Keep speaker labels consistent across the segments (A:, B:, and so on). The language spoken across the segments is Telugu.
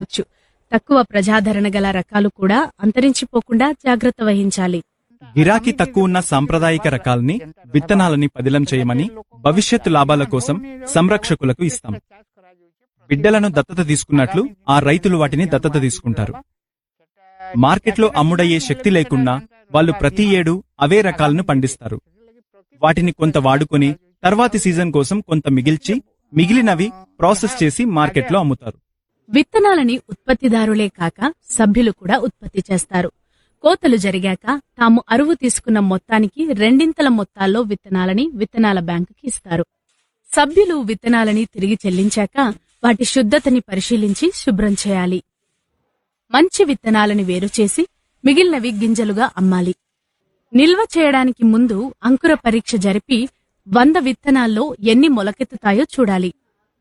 A: పెంచుకోవచ్చు తక్కువ ప్రజాదరణ గల రకాలు కూడా అంతరించిపోకుండా జాగ్రత్త వహించాలి
B: గిరాకీ తక్కువ ఉన్న సాంప్రదాయిక రకాల్ని విత్తనాలని పదిలం చేయమని భవిష్యత్తు లాభాల కోసం సంరక్షకులకు ఇస్తాం బిడ్డలను దత్తత తీసుకున్నట్లు ఆ రైతులు వాటిని దత్తత తీసుకుంటారు మార్కెట్లో అమ్ముడయ్యే శక్తి లేకున్నా వాళ్ళు ప్రతి ఏడు అవే రకాలను పండిస్తారు వాటిని కొంత వాడుకొని తర్వాతి సీజన్ కోసం కొంత మిగిల్చి మిగిలినవి ప్రాసెస్ చేసి మార్కెట్లో అమ్ముతారు
A: విత్తనాలని ఉత్పత్తిదారులే కాక సభ్యులు కూడా ఉత్పత్తి చేస్తారు కోతలు జరిగాక తాము అరువు తీసుకున్న మొత్తానికి రెండింతల మొత్తాల్లో విత్తనాలని విత్తనాల బ్యాంకుకి ఇస్తారు సభ్యులు విత్తనాలని తిరిగి చెల్లించాక వాటి శుద్ధతని పరిశీలించి శుభ్రం చేయాలి మంచి విత్తనాలని వేరు చేసి మిగిలినవి గింజలుగా అమ్మాలి నిల్వ చేయడానికి ముందు అంకుర పరీక్ష జరిపి వంద విత్తనాల్లో ఎన్ని మొలకెత్తుతాయో చూడాలి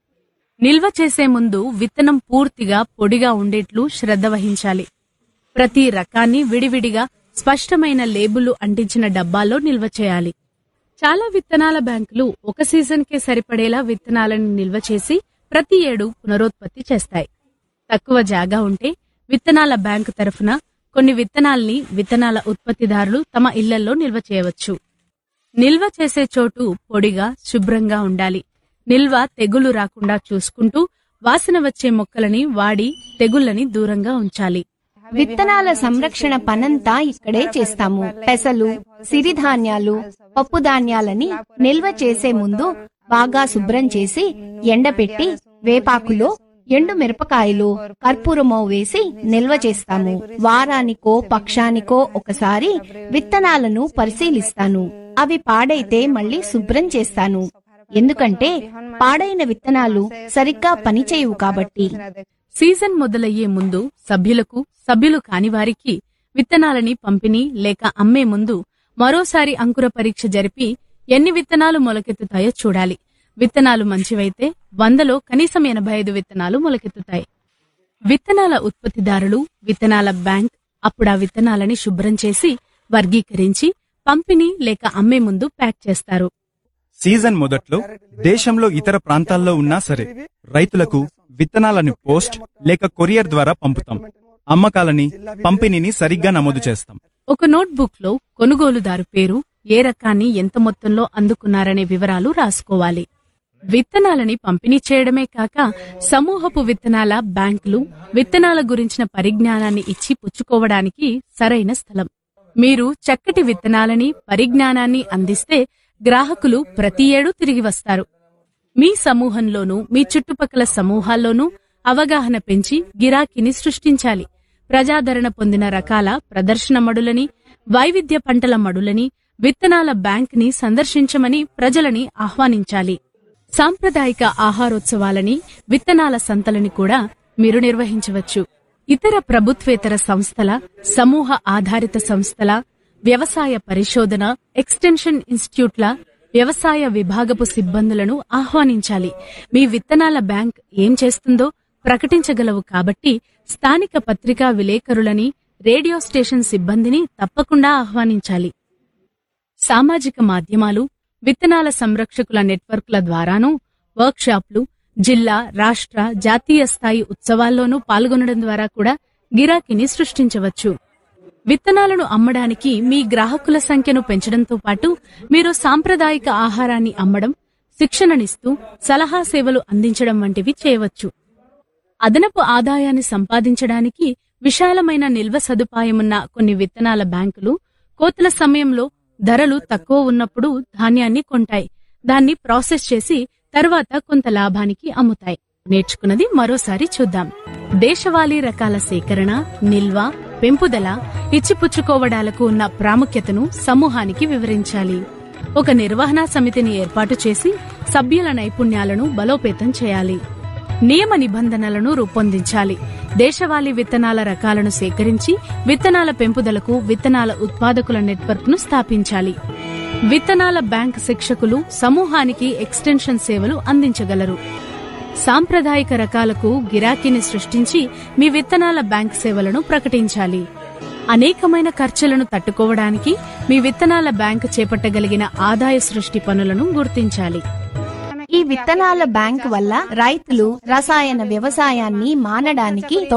A: నిల్వ చేసే ముందు విత్తనం పూర్తిగా పొడిగా ఉండేట్లు శ్రద్ధ వహించాలి ప్రతి రకాన్ని విడివిడిగా స్పష్టమైన లేబుల్ అంటించిన డబ్బాల్లో నిల్వ చేయాలి చాలా విత్తనాల బ్యాంకులు ఒక సీజన్కే సరిపడేలా విత్తనాలను నిల్వ చేసి ప్రతి ఏడు పునరుత్పత్తి చేస్తాయి తక్కువ జాగా ఉంటే విత్తనాల బ్యాంకు తరఫున కొన్ని విత్తనాల్ని విత్తనాల ఉత్పత్తిదారులు తమ ఇళ్లలో నిల్వ చేయవచ్చు నిల్వ చేసే చోటు పొడిగా శుభ్రంగా ఉండాలి నిల్వ తెగులు రాకుండా చూసుకుంటూ వాసన వచ్చే మొక్కలని వాడి తెగుళ్లని దూరంగా ఉంచాలి
C: విత్తనాల సంరక్షణ పనంతా ఇక్కడే చేస్తాము పెసలు సిరిధాన్యాలు పప్పు ధాన్యాలని నిల్వ చేసే ముందు బాగా శుభ్రం చేసి ఎండపెట్టి వేపాకులో ఎండు మిరపకాయలు కర్పూరమో వేసి నిల్వ చేస్తాము వారానికో పక్షానికో ఒకసారి విత్తనాలను పరిశీలిస్తాను అవి పాడైతే మళ్ళీ శుభ్రం చేస్తాను ఎందుకంటే పాడైన విత్తనాలు సరిగ్గా పనిచేయవు కాబట్టి
A: సీజన్ మొదలయ్యే ముందు సభ్యులకు సభ్యులు కాని వారికి విత్తనాలని పంపిణీ లేక అమ్మే ముందు మరోసారి అంకుర పరీక్ష జరిపి ఎన్ని విత్తనాలు మొలకెత్తుతాయో చూడాలి విత్తనాలు మంచివైతే వందలో కనీసం ఎనభై ఐదు విత్తనాలు మొలకెత్తుతాయి విత్తనాల ఉత్పత్తిదారులు విత్తనాల బ్యాంక్ అప్పుడు ఆ విత్తనాలని శుభ్రం చేసి వర్గీకరించి పంపిణీ లేక అమ్మే ముందు ప్యాక్ చేస్తారు
B: సీజన్ మొదట్లో దేశంలో ఇతర ప్రాంతాల్లో ఉన్నా సరే రైతులకు విత్తనాలను పోస్ట్ లేక కొరియర్ ద్వారా పంపుతాం అమ్మకాలని పంపిణీని సరిగ్గా నమోదు చేస్తాం
A: ఒక నోట్బుక్ లో కొనుగోలుదారు పేరు ఏ రకాన్ని ఎంత మొత్తంలో అందుకున్నారనే వివరాలు రాసుకోవాలి విత్తనాలని పంపిణీ చేయడమే కాక సమూహపు విత్తనాల బ్యాంకులు విత్తనాల గురించిన పరిజ్ఞానాన్ని ఇచ్చి పుచ్చుకోవడానికి సరైన స్థలం మీరు చక్కటి విత్తనాలని పరిజ్ఞానాన్ని అందిస్తే గ్రాహకులు ప్రతి ఏడూ తిరిగి వస్తారు మీ సమూహంలోనూ మీ చుట్టుపక్కల సమూహాల్లోనూ అవగాహన పెంచి గిరాకీని సృష్టించాలి ప్రజాదరణ పొందిన రకాల ప్రదర్శన మడులని వైవిధ్య పంటల మడులని విత్తనాల బ్యాంక్ ని సందర్శించమని ప్రజలని ఆహ్వానించాలి సాంప్రదాయిక ఆహారోత్సవాలని విత్తనాల సంతలని కూడా మీరు నిర్వహించవచ్చు ఇతర ప్రభుత్వేతర సంస్థల సమూహ ఆధారిత సంస్థల వ్యవసాయ పరిశోధన ఎక్స్టెన్షన్ ఇన్స్టిట్యూట్ల వ్యవసాయ విభాగపు సిబ్బందులను ఆహ్వానించాలి మీ విత్తనాల బ్యాంక్ ఏం చేస్తుందో ప్రకటించగలవు కాబట్టి స్థానిక పత్రికా విలేకరులని రేడియో స్టేషన్ సిబ్బందిని తప్పకుండా ఆహ్వానించాలి సామాజిక మాధ్యమాలు విత్తనాల సంరక్షకుల నెట్వర్క్ల ద్వారానూ వర్క్షాప్లు జిల్లా రాష్ట్ర జాతీయ స్థాయి ఉత్సవాల్లోనూ పాల్గొనడం ద్వారా కూడా గిరాకీని సృష్టించవచ్చు విత్తనాలను అమ్మడానికి మీ గ్రాహకుల సంఖ్యను పెంచడంతో పాటు మీరు సాంప్రదాయిక ఆహారాన్ని అమ్మడం శిక్షణనిస్తూ సలహా సేవలు అందించడం వంటివి చేయవచ్చు అదనపు ఆదాయాన్ని సంపాదించడానికి విశాలమైన నిల్వ సదుపాయమున్న కొన్ని విత్తనాల బ్యాంకులు కోతల సమయంలో ధరలు తక్కువ ఉన్నప్పుడు ధాన్యాన్ని కొంటాయి దాన్ని ప్రాసెస్ చేసి తర్వాత కొంత లాభానికి అమ్ముతాయి నేర్చుకున్నది మరోసారి చూద్దాం దేశవాళీ రకాల సేకరణ నిల్వ పెంపుదల ఇచ్చిపుచ్చుకోవడాలకు ఉన్న ప్రాముఖ్యతను సమూహానికి వివరించాలి ఒక నిర్వహణా సమితిని ఏర్పాటు చేసి సభ్యుల నైపుణ్యాలను బలోపేతం చేయాలి నియమ నిబంధనలను రూపొందించాలి దేశవాళీ విత్తనాల రకాలను సేకరించి విత్తనాల పెంపుదలకు విత్తనాల ఉత్పాదకుల నెట్వర్క్ ను స్థాపించాలి విత్తనాల బ్యాంక్ శిక్షకులు సమూహానికి ఎక్స్టెన్షన్ సేవలు అందించగలరు సాంప్రదాయిక రకాలకు గిరాకీని సృష్టించి మీ విత్తనాల బ్యాంక్ సేవలను ప్రకటించాలి అనేకమైన ఖర్చులను తట్టుకోవడానికి మీ విత్తనాల బ్యాంక్ చేపట్టగలిగిన ఆదాయ సృష్టి పనులను గుర్తించాలి
C: ఈ విత్తనాల బ్యాంక్ వల్ల రైతులు రసాయన వ్యవసాయాన్ని మానడానికి